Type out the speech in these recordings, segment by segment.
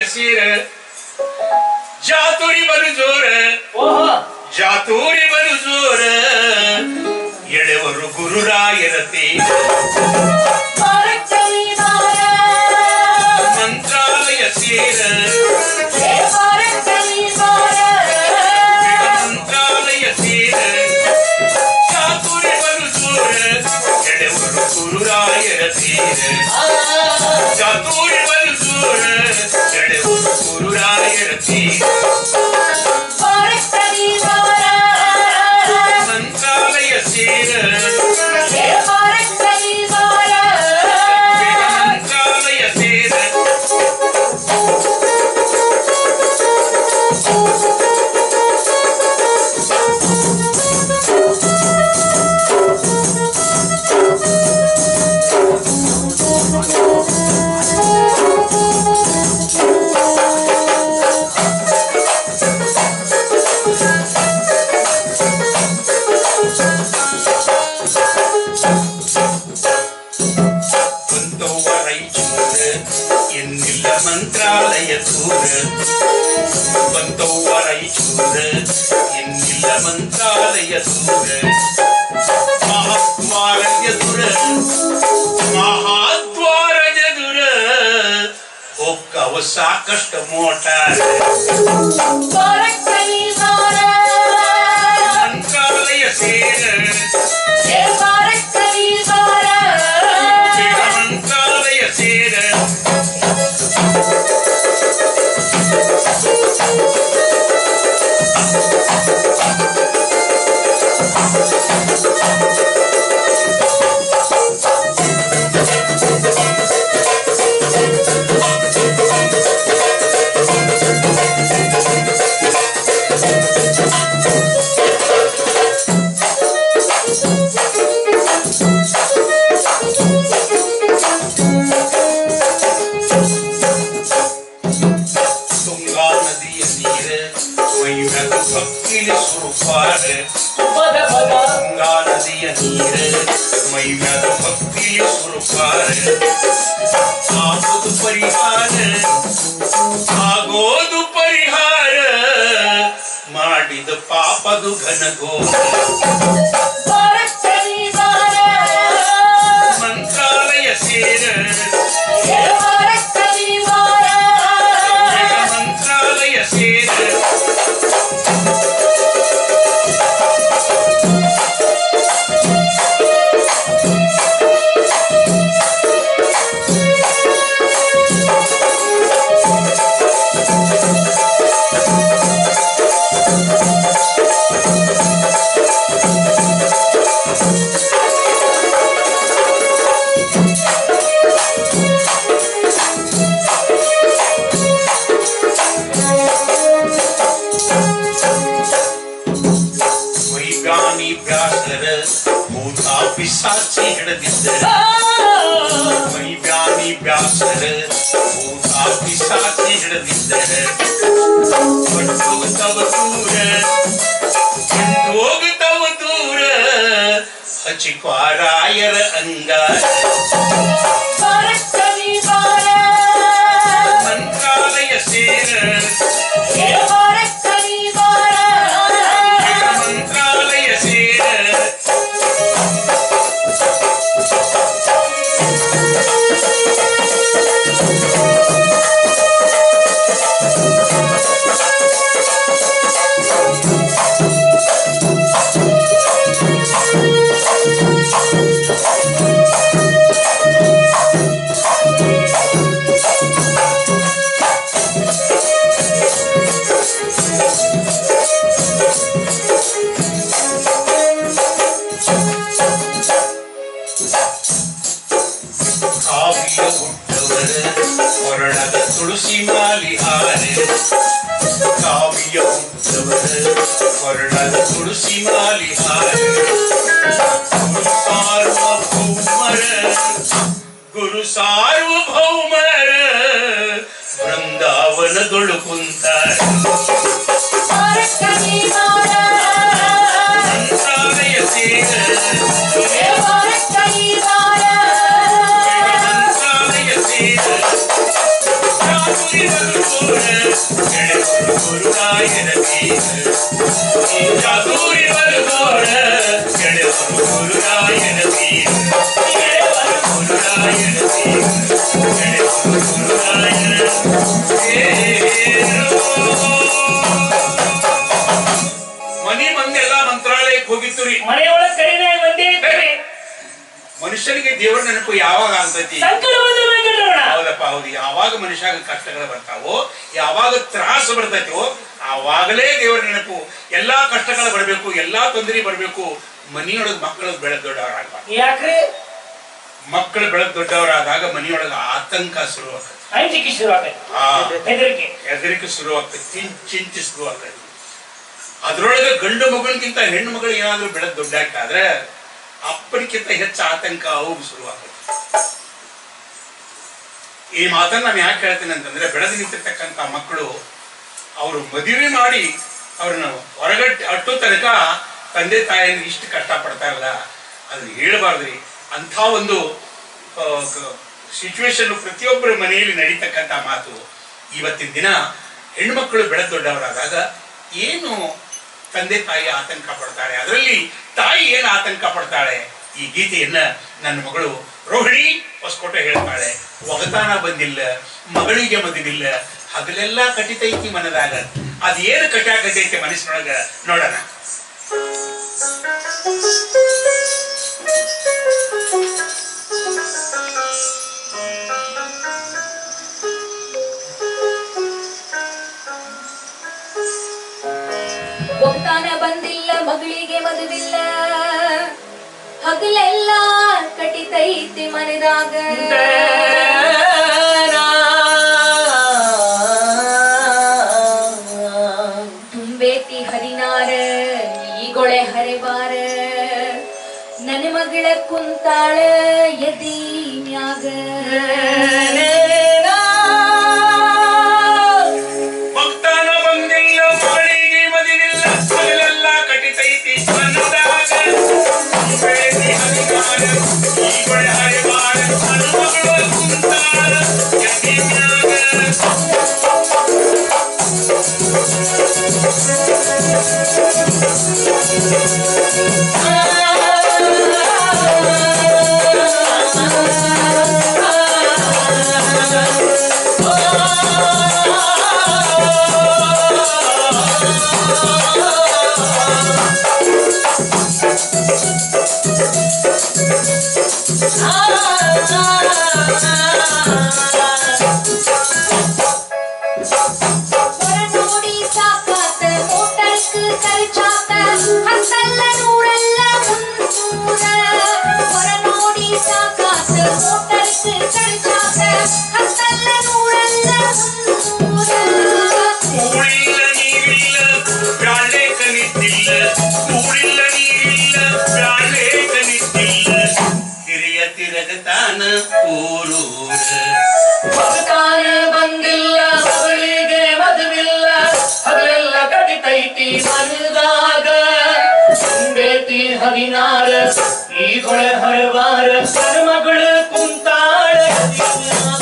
ಸೀರ ಜಾತುರಿ ಬಲು ಜೋರ ಓಹೋ ಜಾತೂರಿ ಬಲು ಜೋರ ಎಳೆವರು ಗುರುರಾಯರತಿ ಮಂತ್ರಾಲಯ ಸೇರ ಮಂತ್ರಾಲಯ ಸೇರ ಜಾತುರಿ ಬಲು ಜೋರ ಎಳೆವರು ಗುರುರಾಯರತಿ ಜಾತೂರಿ ಬಲು ಜೋರ ಎಳೆವರು ಗುರುರಾಯರತಿ ಮಂತ್ರಾಲಯ ಸೇರ ಮಂತ್ರಾಲಯ ಸೇರ ಬಂದವ್ವ ರೈಚೂರ ಎನ್ನಿಲ್ಲ ಮಂತ್ರಾಲಯ ದೂರ ಬಂದವ್ವ ರೈಚೂರ ಎನ್ನಿಲ್ಲ ಮಂತ್ರಾಲಯ ದೂರ ಮಹಾದ್ವಾರ ಎದುರ ಮಹಾದ್ವಾರ ಎದುರ ಹೋಕ್ಕವ ಸಾಕಷ್ಟು ಮೋಟಾರ್ ಮಂತ್ರಾಲಯ ಸೇರ ಮಂತ್ರಾಲಯ ಸೇರ ತುಂಗಾ ನದಿಯ ನೀರ ಮೈಮ್ಯಾಗ ಭಕ್ತಿಲಿ ಸುರುಪಾರ ಗಂಗಾ ನದಿಯ ನೀರ ಮೈಮ್ಯಾಗ ಭಕ್ತಿಯ ಸುರುಪಾರ ಆಗೋದು ಪರಿಹಾರ ಆಗೋದು ಪರಿಹಾರ ಮಾಡಿದ ಪಾಪದು ಘನಘೋರ ಮಂತ್ರಾಲಯ ಸೇರ ಮಂತ್ರಾಲಯ ಸೇರ ವೈಜ್ಞಾನಿ ವ್ಯಾಸರ ಭೂತ ಪಿಸಾಚಿ ಹಿಡಿದಿದ್ದ ವೈಜ್ಞಾನಿ ವ್ಯಾಸರ ಭೂತ ಪಿಸಾಚಿ ಹಿಡಿದಿದ್ದ ಹೋಗುತ್ತವ ದೂರ ಹೋಗುತ್ತವ ದೂರ ಹಚಿಕ್ವಾರಾಯರ ಅಂಗಾರ ಮಂತ್ರಾಲಯ ಸೇರ ಮಂತ್ರಾಲಯ ಸೇರ ಕಾವ್ಯ ಹುಟ್ಟವರ ಕೊರಳದ ತುಳಸಿ ಮಾಲಿ ಹಾರೆ ಕಾವ್ಯ ಹುಟ್ಟವರ ಕೊರಳದ ತುಳಸಿ ಮಾಲಿ ಹಾರೆ ಗುರು ಸಾರ್ವಭೌಮರ ಗುರು ಸಾರ್ವಭೌಮರ ಬೃಂದಾವನದೊಳು ಕುಂತಾರೆ ಮಂತ್ರಾಲಯ ಸೇರ ಮಂತ್ರಾಲಯ ಸೇರ ಚಾತುರ್ಯ ಬಲು ಬರುಗೋಣ ಗೆಳೆಯರು ಗುರುರಾಯನ ತೀರ ಜಾಗೂರಿ ಬರುಗೋಣ ಗೆಳೆಯರು ಗುರುರಾಯನ ತೀರ ಗೆಳೆಯರು ಗುರುರಾಯನ ತೀರ ಗೆಳೆಯರು ಗುರುರಾಯನ ಮನಿ ಮಂದೆಲ್ಲ ಮಂತ್ರಾಲಯಕ್ಕೆ ಹೋಗಿತ್ತು ರೀ ಮನೆಯೊಳಗ್ ಕಡಿಮೆ ಮಂದಿ ಇರ್ತಾರೆ ಮನುಷ್ಯನಿಗೆ ದೇವರ ನೆನಪು ಯಾವಾಗ ಆಗ್ತೈತಿ ಸಂಕಟ ಬಂದ್ರೆ ವೆಂಕಟರಮಣ ಹೌದಪ್ಪ ಹೌದು ಯಾವಾಗ ಮನುಷ್ಯಾಗ ಕಷ್ಟಗಳು ಬರ್ತಾವೋ ಯಾವಾಗ ತ್ರಾಸ ಬರ್ತೈತೋ ಆವಾಗಲೇ ದೇವರ ನೆನಪು ಎಲ್ಲಾ ಕಷ್ಟಗಳು ಬರಬೇಕು ಎಲ್ಲಾ ತೊಂದರೆ ಬರಬೇಕು ಮನಿಯೊಳಗೆ ಮಕ್ಕಳು ಬೆಳೆದ ದೊಡ್ಡವರಾಗಬಾರ್ದು ಯಾಕ್ರಿ ಮಕ್ಕಳು ಬೆಳೆದ ದೊಡ್ಡವರಾದಾಗ ಮನಿಯೊಳಗೆ ಆತಂಕ ಶುರುವಾಗ್ತದೆ ಅಂಜಿಕೆ ಶುರು ಆಗೈತೆ ಆ ಹೆದರಿಕೆ ಹೆದರಿಕೆ ಶುರುವಾಗ್ತದೆ ಚಿಂ- ಚಿಂತೆ ಶುರುವಾಗ್ತದೆ ಅದ್ರೊಳಗೆ ಗಂಡು ಮಗಳಿಗಿಂತ ಹೆಣ್ಣು ಮಗಳು ಏನಾದ್ರೂ ಬೆಳೆದ ದೊಡ್ಡಾದ್ರೆ ಅಪ್ಪನಿಗಿಂತ ಹೆಚ್ಚು ಆತಂಕ ಅವು ಶುರುವಾಗ್ತದೆ ಈ ಮಾತನ್ನ ನಾನು ಯಾಕೆ ಹೇಳ್ತೇನೆ ಅಂತಂದ್ರೆ ಬೆಳೆದು ನಿಂತಿರ್ತಕ್ಕಂಥ ಮಕ್ಕಳು ಅವರು ಮದುವೆ ಮಾಡಿ ಅವ್ರನ್ನ ಹೊರಗಟ್ಟಿ ಅಟ್ಟು ತನಕ ತಂದೆ ತಾಯಿಯನ್ನು ಇಷ್ಟು ಕಷ್ಟ ಪಡ್ತಾರಲ್ಲ ಅದು ಹೇಳಬಾರ್ದ್ರಿ ಅಂಥ ಒಂದು ಸಿಚುವೇಶನ್ ಪ್ರತಿಯೊಬ್ಬರ ಮನೆಯಲ್ಲಿ ನಡೀತಕ್ಕಂಥ ಮಾತು ಇವತ್ತಿನ ದಿನ ಹೆಣ್ಮಕ್ಳು ಬೆಳೆದ ದೊಡ್ಡವರಾದಾಗ ಏನು ತಂದೆ ತಾಯಿ ಆತಂಕ ಪಡ್ತಾಳೆ ಅದರಲ್ಲಿ ತಾಯಿ ಏನು ಆತಂಕ ಪಡ್ತಾಳೆ ಈ ಗೀತೆಯನ್ನ ನನ್ನ ಮಗಳು ರೋಹಿಣಿ ಹೊಸಕೋಟೆ ಹೇಳ್ತಾಳೆ ಒಗತಾನ ಬಂದಿಲ್ಲ ಮಗಳಿಗೆ ಮದುವಿಲ್ಲ ಹಗಲೆಲ್ಲ ಕಟಿತೈತಿ ಮನದಾಗ ಅದೇನು ಕಟ್ಟಾಕತೈತಿ ಮನಸ್ಸಿನೊಳಗ ನೋಡೋಣ ಒಗ್ತಾನ ಬಂದಿಲ್ಲ ಮಗಳಿಗೆ ಮದುವಿಲ್ಲ ಹಗಲೆಲ್ಲ ಕಟಿತೈತಿ ಮನೆದಾಗ ತುಂಬೇತಿ ಹರಿನಾರ ಈಗೊಳೆ ಹರೆಬಾರ ನನ್ನ ಮಗಳ ಕುಂತಾಳ ಎದಿ ಮ್ಯಾಗ ಭಕ್ತನ ಬಂದಿಲ್ಲ ಮಗಳಿಗೆ ಮದುವಿಲ್ಲ ಹಗಲೆಲ್ಲ ಕಟಿತೈತಿ ಮನದಾಗ ಬೆಳೆದಿ ಹರಿವಾರ, ಈಗೊಳೆ ಹರಿವಾರ, ಹನುಮಗಳು ಕುಂತಾಳ ಎದಿನ್ಯಾಗ. ಹೊರ ನೋಡಿ ಸಾಕಾತ ಮೋಟರ್ಕ್ ಖರ್ಚಾತ ಹತ್ತಲ್ಲ ನೂರಲ್ಲ ಮುನ್ನೂರ ಹೊರ ನೋಡಿ ಸಾಕಾತ ಮೋಟರ್ಕ್ ಖರ್ಚಾತ ಹತ್ತಲ್ಲ ನೂರಲ್ಲ ಮುನ್ನೂರ ಊರಿಲ್ಲ ನೀರಿಲ್ಲ ಬ್ಯಾಳೆ ಕನಿತಿಲ್ಲ ಊರಿಲ್ಲ ನೀರಿಲ್ಲ ಬ್ಯಾಳೆ ಕನಿತಿಲ್ಲ ಹಿರಿಯ ತಿರಗತಾನ ಊರೂರ ಭಕ್ತಾನ ಬಂದಿಲ್ಲ ಮಗಳಿಗೆ ಮದುವಿಲ್ಲ ಹಗಲೆಲ್ಲ ಕಟಿತೈತಿ ಮನದಾಗ ತುಂಬೇತಿ ಹದಿನಾರ ಈಗೊಳೆ ಹರವಾರ ನನ್ನ ಮಗಳು ಕುಂತಾಳ ಎದಿನ್ಯಾಗ.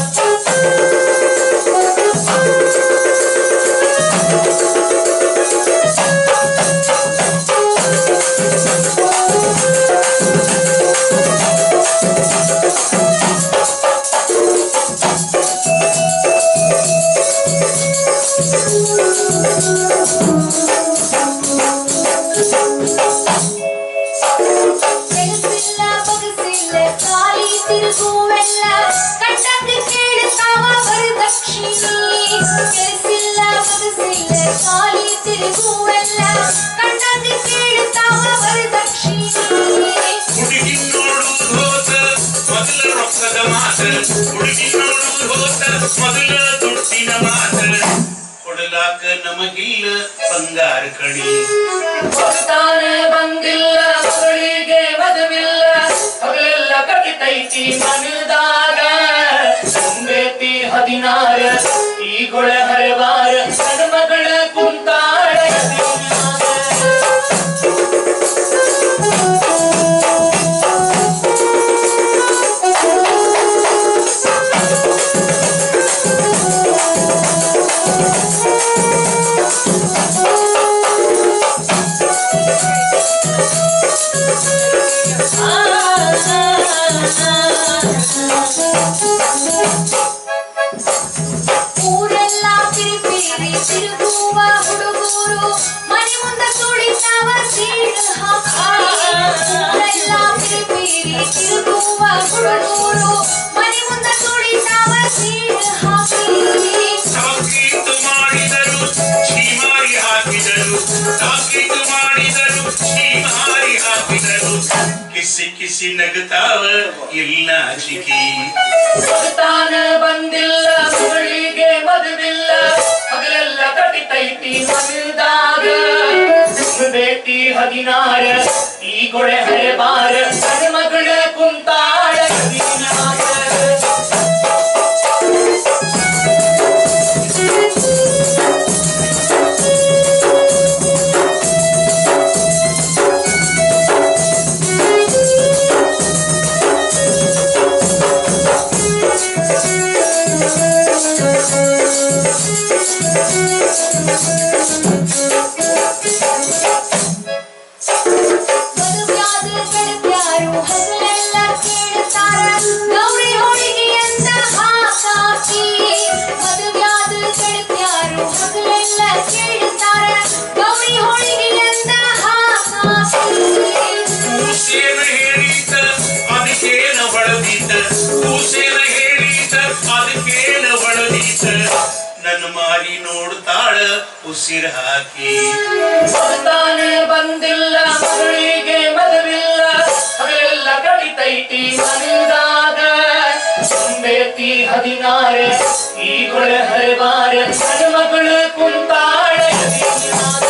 ಕೆಲಸಿಲ್ಲ ಬಗಸಿಲ್ಲ ಖಾಲಿ ತಿರುಗುವೆಲ್ಲ ಕಂಡಂಗ ಕೇಳುತ್ತಾವ ವರದಕ್ಷಿಣೆ ಕೆಲಸಿಲ್ಲ ಬಗಸಿಲ್ಲ ಖಾಲಿ ತಿರುಗುವೆಲ್ಲ ಕಂಡಂಗ ಕೇಳುತ್ತಾವ ವರದಕ್ಷಿಣೆ ಹುಡುಗಿ ನೋಡುವುದು ಹೋತ ಮೊದಲ ರೊಕ್ಕದ ಮಾತ ಹುಡುಗಿ ನೋಡುವುದು ಹೋತ ಮೊದಲ ದುಡ್ಡಿನ ಮಾತ ಕೊಡಲಾಕ ನಮಗಿಲ್ಲ ಬಂಗಾರ ಕಡಿ ಭಕ್ತಾನ ಬಂದಿಲ್ಲ ಮಗಳಿಗೆ ಮದುವಿಲ್ಲ ಹಗಲೆಲ್ಲ ಕಟಿತೈತಿ ಮನದಾಗ ತುಂಬೇತಿ ಹದಿನಾರ ಈಗೊಳೆ ಹರವಾರ ನನ್ನ ಮಗಳ ಕುಂತಾಳ ಎದಿನ್ಯಾಗ. ಿ ಕಿಸಿ ಕಿಸಿ ನಗುತ್ತಾವ ಇಲ್ಲ ಚಿಕಿ ತಾನ ಬಂದಿಲ್ಲ ಮಗಳಿಗೆ ಮದುವಿಲ್ಲ ಹಗಲೆಲ್ಲ ಕಟಿತೈತಿ ಮನದಾಗ ಬೇಟಿ ಹದಿನಾರ ಈ ಗೊಳೆ ಹರೆಬಾರ ನನ್ನ ಮಗಳ ಕುಂತಾಳ ಹದಿನಾರ ಮದುವ್ಯಾದ ಗೆಳತ್ಯಾರು ಹಗಲೆಲ್ಲ ಕೇಳ್ತಾರ ಗೌರಿ ಹೋಳಿಗೆಯಂತ ಹಾಕಾಕಿ ಮದುವ್ಯಾದ ಗೆಳತ್ಯಾರು ಹಗಲೆಲ್ಲ ಕೇಳ್ತಾರ ಗೌರಿ ಹೋಳಿಗೆಯಂತ ಹಾಕಾಕಿ ಕೂಸೇನ ಹೇಳಿತ ಅದಕ್ಕೇನ ಬಳದೀತ ಕೂಸೇನ ಹೇಳಿತ ಅದಕ್ಕೇನ ಬಳದೀತ ನನ್ನ ಮಾರಿ ನೋಡ್ತಾಳ ಉಸಿರ ಹಾಕಿ ತಾನೇ ಬಂದಿಲ್ಲ ಮಗಳಿಗೆ ಮದುವಿಲ್ಲ ಹಗಲೆಲ್ಲ ಕಡಿತೈತಿ ಮನದಾಗ ಬೇತಿ ಹದಿನಾರ ಈ ಕೊಳೆ ಹರಿವಾರ ನನ್ನ ಮಗಳು ಕುಂತಾಳ ಹದಿನಾರ.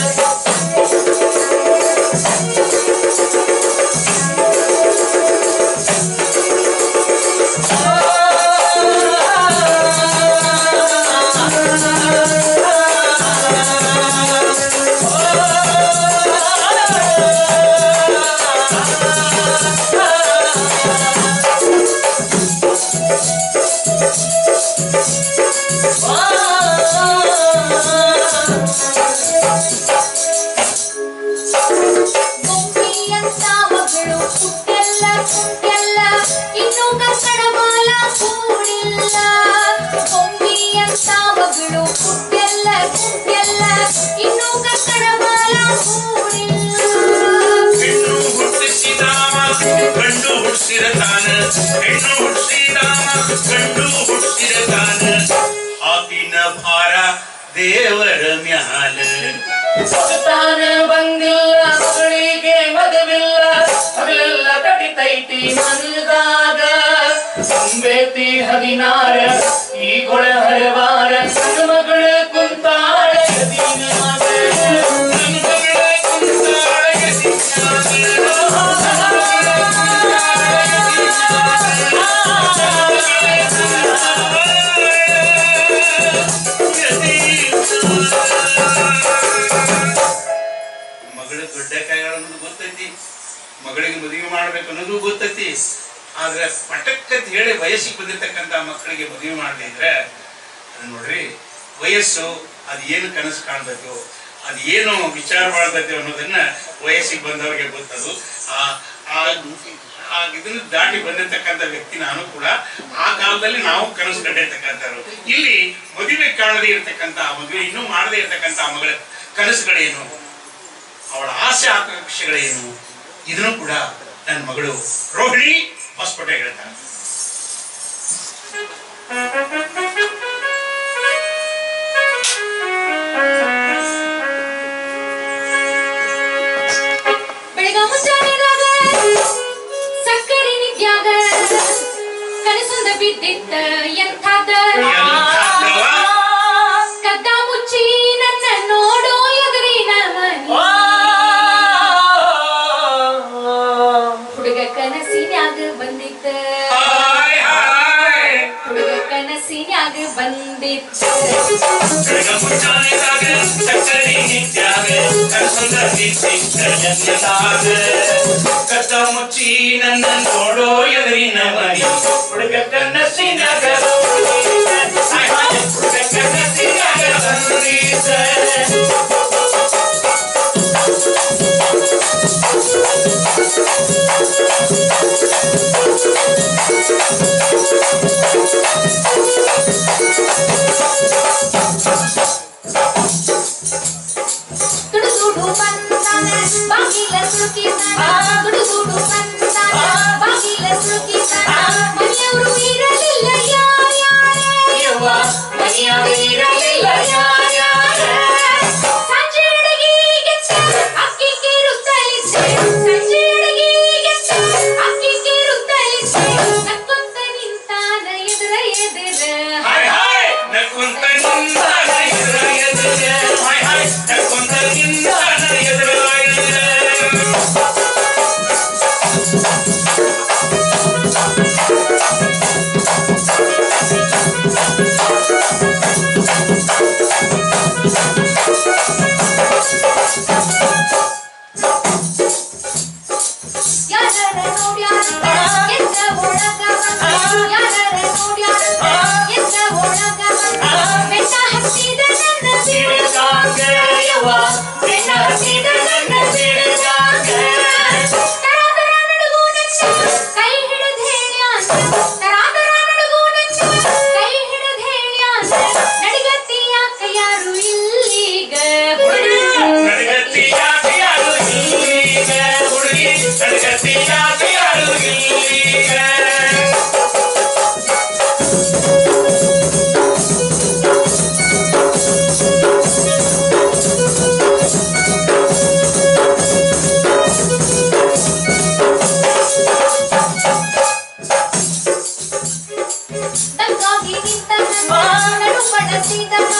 ಗೊಂಬಿಯಂತ ಮಗಳು ಹುಟ್ಟೆಲ್ಲ ಕುಂಟೆಲ್ಲ ಇನ್ನೂ ಕಕ್ಕಡ ಬಾಲ ಕೂಡಿಲ್ಲ ಗೊಂಬಿಯಂತ ಮಗಳು ಹುಟ್ಟೆಲ್ಲ ಕುಂಟೆಲ್ಲ ಇನ್ನೂ ಕಕ್ಕಡ ಬಾಲ ಕೂಡಿಲ್ಲ ಹೆಣ್ಣು ಹುಟ್ಟಿಸಿದಾಮ ಗಂಡು ಹುಟ್ಟಿಸಿದ ತಾನ ಹೆಣ್ಣು ಹುಟ್ಟಿಸಿದಾಮ ಗಂಡು ಹುಟ್ಟಿಸಿದ ತಾನ ಹಾಕಿನ ಭಾರ ದೇವರ ಮ್ಯಾಲ ತಾನ ಬಂದಿಲ್ಲ ಮಗಳಿಗೆ ಮದುವಿಲ್ಲ ಹಗಲೆಲ್ಲ ಕಟಿತೈತಿ ಮನದಾಗ ಬೇತಿ ಹದಿನಾರ ಈ ಕೊಳೆ ಹರಿವಾರ ನನ್ನ ಮಗಳು ಕುಂತಾಳ ಹದಿನಾರ ನನ್ನ ಮಗಳ ಕುಂತಾಳ ಮಗಳ ದೊಡ್ಡ ಕೈಗಳ ಅನ್ನೋದು ಗೊತ್ತೈತಿ ಮಗಳಿಗೆ ಮದುವೆ ಮಾಡ್ಬೇಕು ಅನ್ನೋದು ಗೊತ್ತೈತಿ ಆದ್ರೆ ಪಟಕ್ಕಂತ ಹೇಳಿ ವಯಸ್ಸಿಗೆ ಬಂದಿರ್ತಕ್ಕಂಥ ಮಕ್ಕಳಿಗೆ ಮದುವೆ ಮಾಡದಿದ್ರೆ ಅದು ನೋಡ್ರಿ ವಯಸ್ಸು ಅದು ಏನು ಕನಸು ಕಾಣ್ಬೇಕು ಅದು ಏನು ವಿಚಾರ ಮಾಡ್ತೈತಿ ಅನ್ನೋದನ್ನ ವಯಸ್ಸಿಗೆ ಬಂದವರಿಗೆ ಗೊತ್ತದು ಆ ಆ ಆ ಇದನ್ನ ದಾಟಿ ಬಂದಿರ್ತಕ್ಕಂಥ ವ್ಯಕ್ತಿ ನಾನು ಕೂಡ ಆ ಕಾಲದಲ್ಲಿ ನಾವು ಕನಸು ಕಂಡಿರ್ತಕ್ಕಂಥವ್ರು ಇಲ್ಲಿ ಮದುವೆ ಕಾಣದೇ ಇರತಕ್ಕಂಥ ಮದುವೆ ಇನ್ನೂ ಮಾಡದೇ ಇರತಕ್ಕಂಥ ಮಗಳ ಕನಸುಗಳೇನು ಅವಳ ಆಸೆ ಆಕಾಂಕ್ಷೆಗಳೇನು ಇದನ್ನು ಕೂಡ ನನ್ನ ಮಗಳು ರೋಹಿಣಿ ಹೊಸಪೇಟೆ ಹೇಳ್ತಾಳೆ ಬೆಳಗ ಮುಂಜಾನೆದಾಗ ಸಕ್ಕರೆ ನಿದ್ಯಾಗ ಕನಸೊಂದ ಬಿದ್ದಿತ್ತ ಎಂಥಾದ ಎಂಥಾದ್ದವ? ಕದ್ದ ಮುಚ್ಚಿ ನನ್ನ ನೋಡೋ ಎದುರಿನ ಮನಿ ಹುಡುಗ ಕನಸಿನ್ಯಾಗ ಬಂದಿತ್ತ ಹಾಯ್ ಹಾಯ್ ಹುಡುಗ ಕನಸಿನ್ಯಾಗ ಬಂದಿತ್ತ ಬೆಳಗ ಮುಂಜಾನೆದಾಗ ಸಕ್ಕರೆ ನಿತ್ಯಾಗ ಕನಸೊಂದ ಬಿದ್ದಿತ್ತ ಜನ್ಮದಾಗ. ಕದ್ದ ಮುಚ್ಚಿ ನನ್ನ ನೋಡೋ ಎದುರಿನ ಮನಿ ಹುಡುಗ ಕನಸಿನಾಗ ಹಾಯ್ ಹಾಯ್ ಹುಡುಗ ಕನಸಿನಾಗ ಬಂದಿದ್ದ. ತುಡು ತುಡು ಬಂದಾನ ಬಾಗಿಲ ಸುರುಕಿದಾನ ತುಡು ತುಡು ಬಂದಾನ ಬಾಗಿಲ ಸುರುಕಿದಾನ ಮನೆಯವರು ಇರಲಿಲ್ಲ ಯಾರ್ಯಾರ ಮನೆಯಾಗಿರಲಿಲ್ಲ ಯಾರ್ಯಾರ ಸಂಜೆ ಅಡಗಿಗೆ ಅಕ್ಕಿ ಕಿರುತ್ತಲಿದ್ದೆ ಸಂಜೆ ಅಡಗಿಗೆ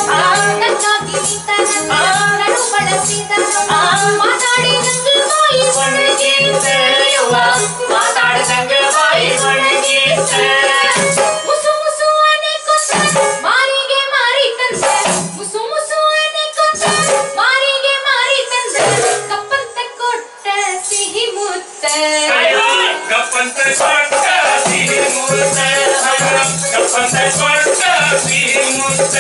ನನ್ನಾಗಿ ನಿಂತನ ನಡು ಬಳಸಿದನ ಮಾತಾಡಿ ನಂಗೆ ಬಾಯಿ ಒಣಗಿದ್ದೆ ಯವ್ವ ಮಾತಾಡ್ದಂಗ ಬಾಯಿ ಒಣಗಿದ್ದೆ ಮುಸು ಮುಸು ಅನೆ ಕೊಂದ ಮಾರಿಗೆ ಮಾರಿ ತಂದ ಮುಸು ಮುಸು ಅನೆ ಕೊಂದ ಮಾರಿಗೆ ಮಾರಿ ತಂದ ಕಪ್ಪಂತ ಕೊಟ್ಟ ಸಿಹಿ ಮುತ್ತ ಗಪ್ಪಂತ ಕೊಟ್ಟ ಸಿಹಿ ಮುತ್ತ ಗಪ್ಪಂತ ಕೊಟ್ಟ ಸಿಹಿ ಮುತ್ತ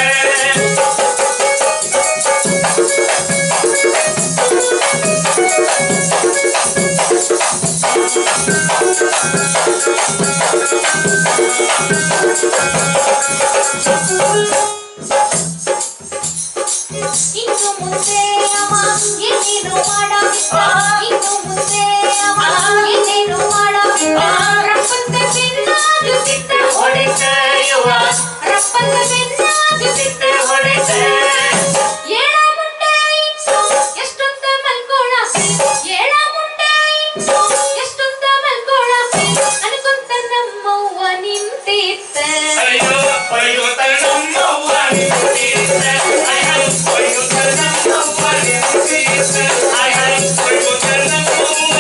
ಇನ್ನು ಮುಂದೆ ಅವ ಏನೇನು ಮಾಡಾಗಿತ್ತ ಇನ್ನು ಮುಂದೆ ಅವ ಏನೇನು ಮಾಡಾಗಿತ್ತ ರಪ್ಪಂತ ಬೆನ್ನಾಗುತ್ತಿದ್ದ ಹೊಡಿತೆ ಯವ್ವ ರಪ್ಪಂತ ಬೆನ್ನಾಗುತ್ತಿದ್ದ ಹೊಡಿತೆ ಏಳ ಮುಂಡೆ ಇತ್ತು ಎಷ್ಟೊತ್ತ ಮಲ್ಕೊಳಾಸೆ ಏಳ ಮುಂಡೆ ಇತ್ತು ಎಷ್ಟೊತ್ತ ಮಲ್ಕೊಳಾಸೆ ಅನ್ಕೊಂತ ನಮ್ಮವ್ವ ನಿಂತಿತ್ತ ಅಯ್ಯೋ ಅಯ್ಯೋ ತನ್ನಮ್ಮವ್ವ ನಿಂತಿದ್ದ. ಅಯ್ಯೋ ಅಯ್ಯೋ ತನ್ನಮ್ಮವ್ವ ನಿಂತಿದ್ದ. ಅಯ್ಯೋ ಅಯ್ಯೋ ತನ್ನಮ್ಮವ್ವ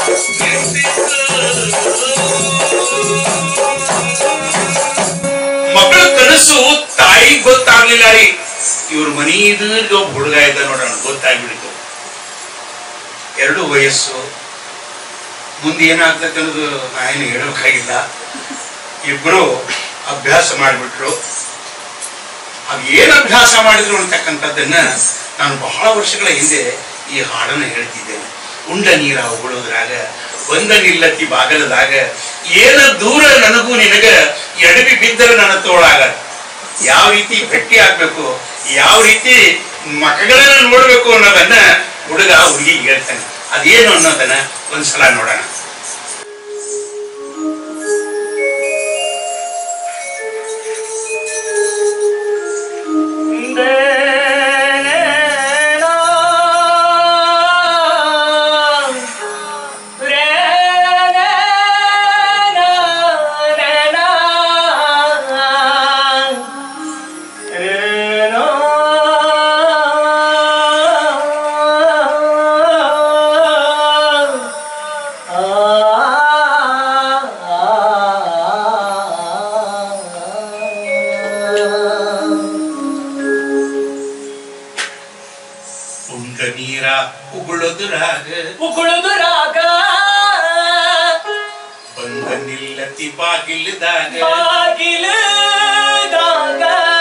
ನಿಂತಿದ್ದ. ಮಕ್ಕಳ ಕನಸು ತಾಯಿ ಗೊತ್ತಾಗ್ಲಿಲ್ಲ ರೀ ಇವ್ರ ಮನಿ ಇದ್ರಿಗೆ ಒಬ್ಬ ಹುಡುಗ ಇದ್ದ ನೋಡೋಣ ಗೊತ್ತಾಗ್ಬಿಡಿತು ಎರಡು ವಯಸ್ಸು ಮುಂದೆ ಏನಾಗ್ತದೆ ಅನ್ನೋದು ನಾ ಏನು ಹೇಳಬೇಕಾಗಿಲ್ಲ ಇಬ್ರು ಅಭ್ಯಾಸ ಮಾಡಿಬಿಟ್ರು ಅದು ಏನು ಅಭ್ಯಾಸ ಮಾಡಿದ್ರು ಅಂತಕ್ಕಂಥದ್ದನ್ನ ನಾನು ಬಹಳ ವರ್ಷಗಳ ಹಿಂದೆ ಈ ಹಾಡನ್ನು ಹೇಳ್ತಿದ್ದೇನೆ ಉಂಡ ನೀರ ಉಗುಳೋದ್ರಾಗ ಬಂದ ನಿಲ್ಲತಿ ಬಾಗಲದಾಗ ಏನ ದೂರ ನನಗೂ ನಿನಗ ಎಡವಿ ಬಿದ್ದರೆ ನನ್ನ ತೋಳಾಗ ಯಾವ ರೀತಿ ಭೇಟಿ ಆಗ್ಬೇಕು ಯಾವ ರೀತಿ ಮಕ್ಕಳನ್ನ ನೋಡ್ಬೇಕು ಅನ್ನೋದನ್ನ ಹುಡುಗ ಹುಡುಗಿ ಹೇಳ್ತಾನೆ ಅದೇನು ಅನ್ನೋದನ್ನ ಒಂದ್ಸಲ ನೋಡೋಣ ಉಂಡ ನೀರ ಉಗುಳೋದ್ರಾಗ ಉಗುಳುದುರಾಗ ಬಂದ ನಿಲ್ಲತಿ ಬಾಗಿಲದಾಗ ಬಾಗಿಲದಾಗ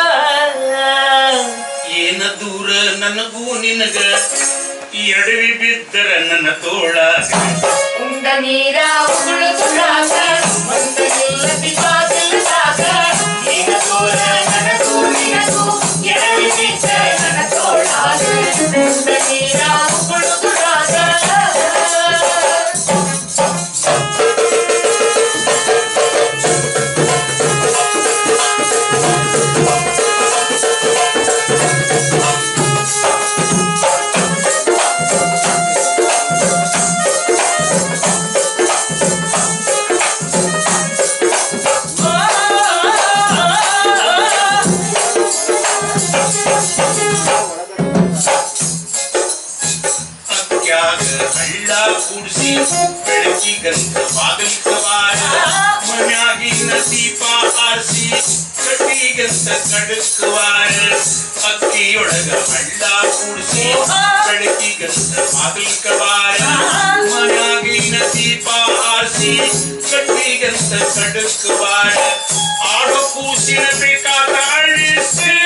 ಏನ ದೂರ ನನಗೂ ನಿನಗ ಎಡವಿ ಬಿದ್ದರ ನನ್ನ ತೋಳ ಉಂಡ ನೀರ ಉಗುಳುದುರಾಗ ಬಂದ ನಿಲ್ಲತಿ ಬಾಗಿಲದಾಗ ಈಗ ತೋರ ನನಗೂ ನಿನಗೂ ಎಡವಿ ಬಿದ್ದ ನನ್ನ ತೋಳಾಗ ಉಂಡ ನೀರ ಉಗುಳುದುರಾಗ ಅತ್ಯಾಗ ಹಳ್ಳ ಕೂಡಿಸಿ ಬೆಳಕಿಗಂತ ಬಾಗಲಿಕವಾರ ಮನ್ಯಾಗಿನ ದೀಪ ಆರಿಸಿ ಕಟ್ಟಿಗಂತ ಕಡಕವಾರ ಅಕ್ಕಿಯೊಳಗ ಹಳ್ಳ ಕೂಡಿಸಿ ಬೆಳಕಿಗಂತ ಬಾಗಲಿಕವಾರ ಮನ್ಯಾಗಿನ ದೀಪ ಆರಿಸಿ ಕಟ್ಟಿಗಂತ ಕಡಕವಾರ ಆಡೋ ಕೂಸಿನ ಬೇಕಾದ ಅಳಿಸಿ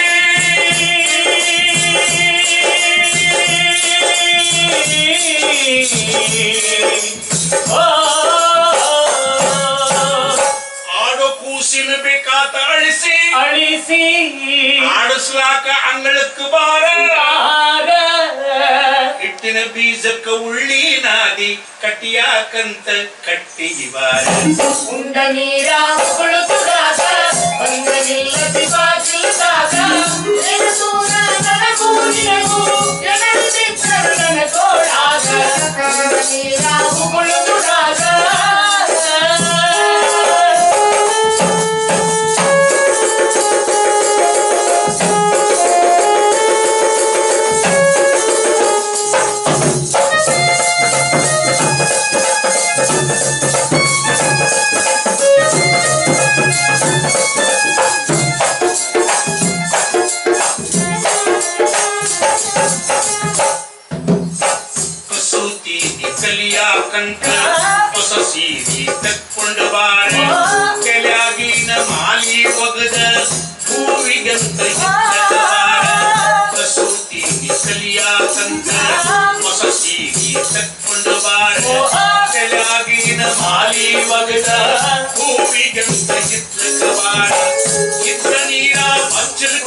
ಆಡೋ ಕೂಸಿನ ಬೇಕಾದ ಅಳಿಸಿ ಅಳಿಸಿ ಆಡಿಸ್ಲಾಕ ಅಂಗಳಕ್ಕೆ ಬಾರ ಆಗ ಹಿಟ್ಟಿನ ಬೀಜಕ್ಕ ಉಳ್ಳಿ ನಾದಿ ಕಟ್ಟಿಯಾಕಂತ ಕಟ್ಟಿಗೆ ಬಾರ ಉಂಡ ನೀರ ಉಗುಳುದುರಾಗ ಬಂದ ನಿಲ್ಲತಿ ಬಾಗಿಲದಾಗ ನಿನ್ನ ದೂರ ನನಗೂ ನಿನಗೂ ಎಡವಿ ಬಿದ್ದರು ನನ್ನ ತೋಳಾಗ ಉಂಡ ನೀರ ಉಗುಳುದುರಾಗ ಿ ಹುಡುಕಾಕಂತ ಹೊಸ ಸೀರೆ ತಕ್ಕೊಂಡು ಬಾರ ಕೆಳಗಿನ ಮಾಲಿ ಒಗದ ಹೂವಿಗಂತ ಹಿತ್ತಕವಾರ ಕಸೂತಿ ಕಲಿಯಾಕಂತ ಹೊಸ ಸೀರೆ ತಕ್ಕೊಂಡು ಬಾರ ಕೆಳಗಿನ ಮಾಲಿ ಒಗದ ಹೂವಿಗಂತ ಹಿತ್ತಕವಾರ ಇದ್ದ ನೀರ ಮಚ್ಚಲು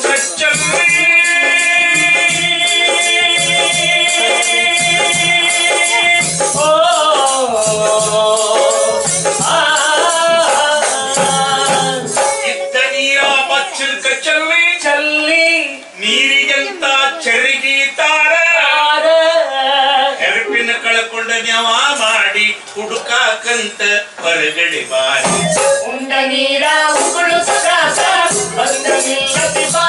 ಇದ್ದ ನೀರ ಮಚ್ಚಲು ಕಚ್ಚಲ್ಲಿ ಚಲ್ಲಿ ನೀರಿಗಂತ ಚರಿಗೆ ತಾರ ಹೆರಪಿನ ಕಳ್ಕೊಂಡ ನ್ಯಾವ ಮಾಡಿ ಹುಡುಕಾಕಂತ ಹೊರಗಡೆ ಬಾರಿ ಉಂಡ ನೀರ ಉಗುಳು ಸದಾಸ ಬಂದ ನಿಲ್ಲತಿ ಬಾ